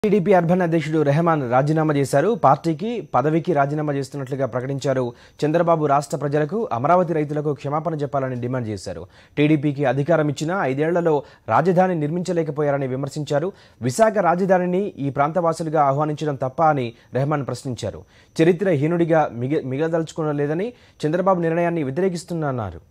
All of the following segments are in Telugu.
టీడీపీ అర్బన్ అధ్యక్షుడు రెహమాన్ రాజీనామా చేశారు పార్టీకి పదవికి రాజీనామా చేస్తున్నట్లుగా ప్రకటించారు చంద్రబాబు రాష్ట్ర ప్రజలకు అమరావతి రైతులకు క్షమాపణ చెప్పాలని డిమాండ్ చేశారు టీడీపీకి అధికారం ఇచ్చినా ఐదేళ్లలో రాజధాని నిర్మించలేకపోయారని విమర్శించారు విశాఖ రాజధానిని ఈ ప్రాంతవాసులుగా ఆహ్వానించడం తప్ప అని రెహమాన్ ప్రశ్నించారు చరిత్రహీనుడిగా మిగ మిగదలుచుకోలేదని చంద్రబాబు నిర్ణయాన్ని వ్యతిరేకిస్తున్నారు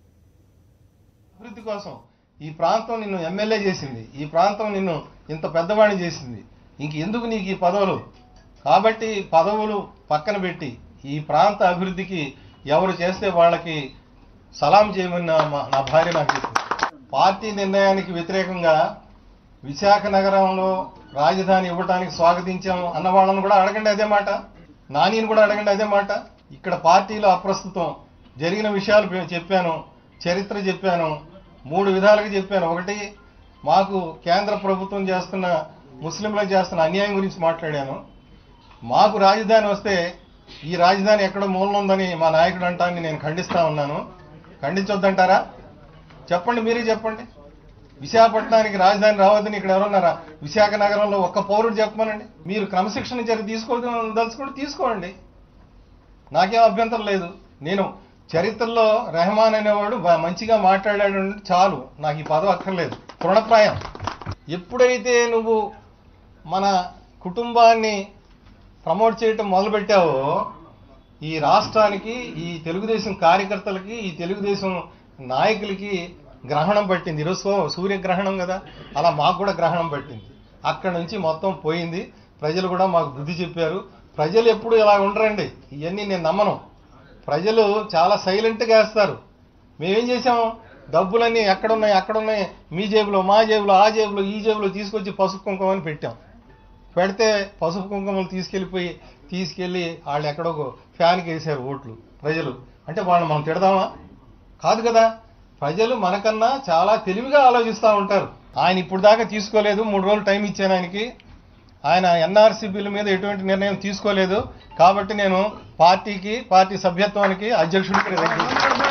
అభివృద్ధి కోసం ఈ ప్రాంతం నిన్ను ఎమ్మెల్యే చేసింది ఈ ప్రాంతం నిన్ను ఇంత పెద్దవాడిని చేసింది ఇంక ఎందుకు నీకు ఈ పదవులు కాబట్టి పదవులు పక్కన పెట్టి ఈ ప్రాంత అభివృద్ధికి ఎవరు చేస్తే వాళ్ళకి సలాం చేయమని నా మా- నా భార్య నాకు చెప్పింది పార్టీ నిర్ణయానికి వ్యతిరేకంగా విశాఖ నగరంలో రాజధాని ఇవ్వడానికి స్వాగతించాము అన్న వాళ్ళని కూడా అడగండి అదే మాట నానిని కూడా అడగండి అదే మాట ఇక్కడ పార్టీలో అప్రస్తుతం జరిగిన విషయాలు పె- చెప్పాను చరిత్ర చెప్పాను మూడు విధాలుగా చెప్పాను ఒకటి మాకు కేంద్ర ప్రభుత్వం చేస్తున్న ముస్లింలకు చేస్తున్న అన్యాయం గురించి మాట్లాడాను మాకు రాజధాని వస్తే ఈ రాజధాని ఎక్కడో మూలన ఉందని మా నాయకుడు అంటాన్ని నేను ఖండిస్తా ఉన్నాను ఖండించొద్దంటారా చెప్పండి మీరే చెప్పండి విశాఖపట్నానికి రాజధాని రావద్దని ఇక్కడ ఎవరున్నారా విశాఖ నగరంలో ఒక్క పౌరుడు చెప్పమనండి మీరు క్రమశిక్షణ చర్య తీసుకోదలుచుకుంటే తీసుకోండి నాకేం అభ్యంతరం లేదు నేను చరిత్రలో రెహమాన్ అనేవాడు బా- మంచిగా మాట్లాడాడు అంటే చాలు నాకు ఈ పదవి అక్కర్లేదు తృణప్రాయం ఎప్పుడైతే నువ్వు మన కుటుంబాన్ని ప్రమోట్ చేయటం మొదలుపెట్టావో ఈ రాష్ట్రానికి ఈ తెలుగుదేశం కార్యకర్తలకి ఈ తెలుగుదేశం నాయకులకి గ్రహణం పట్టింది ఈరోజు సూ- సూర్యగ్రహణం కదా అలా మాకు కూడా గ్రహణం పట్టింది అక్కడ నుంచి మొత్తం పోయింది ప్రజలు కూడా మాకు బుద్ధి చెప్పారు ప్రజలు ఎప్పుడు ఇలా ఉండరండి ఇవన్నీ నేను నమ్మను ప్రజలు చాలా సైలెంట్గా వేస్తారు మేమేం చేసాం డబ్బులన్నీ ఎక్కడున్నాయి అక్కడున్నాయి మీ జేబులో మా జేబులో ఆ జేబులో ఈ జేబులో తీసుకొచ్చి పసుపు కుంకుమ అని పెట్టాం పెడితే పసుపు కుంకుమలు తీసుకెళ్ళిపోయి తీసుకెళ్ళి వాళ్ళు ఎక్కడో ఒక ఫ్యాన్కి వేసారు ఓట్లు ప్రజలు అంటే వాళ్ళని మనం తిడదామా కాదు కదా ప్రజలు మనకన్నా చాలా తెలివిగా ఆలోచిస్తూ ఉంటారు ఆయన ఇప్పుడు దాకా తీసుకోలేదు మూడు రోజులు టైం ఇచ్చాను ఆయనకి ఆయన ఎన్ఆర్సీ బిల్లు మీద ఎటువంటి నిర్ణయం తీసుకోలేదు కాబట్టి నేను పార్టీకి పార్టీ సభ్యత్వానికి అధ్యక్షుడికి రిజైన్ చేశాను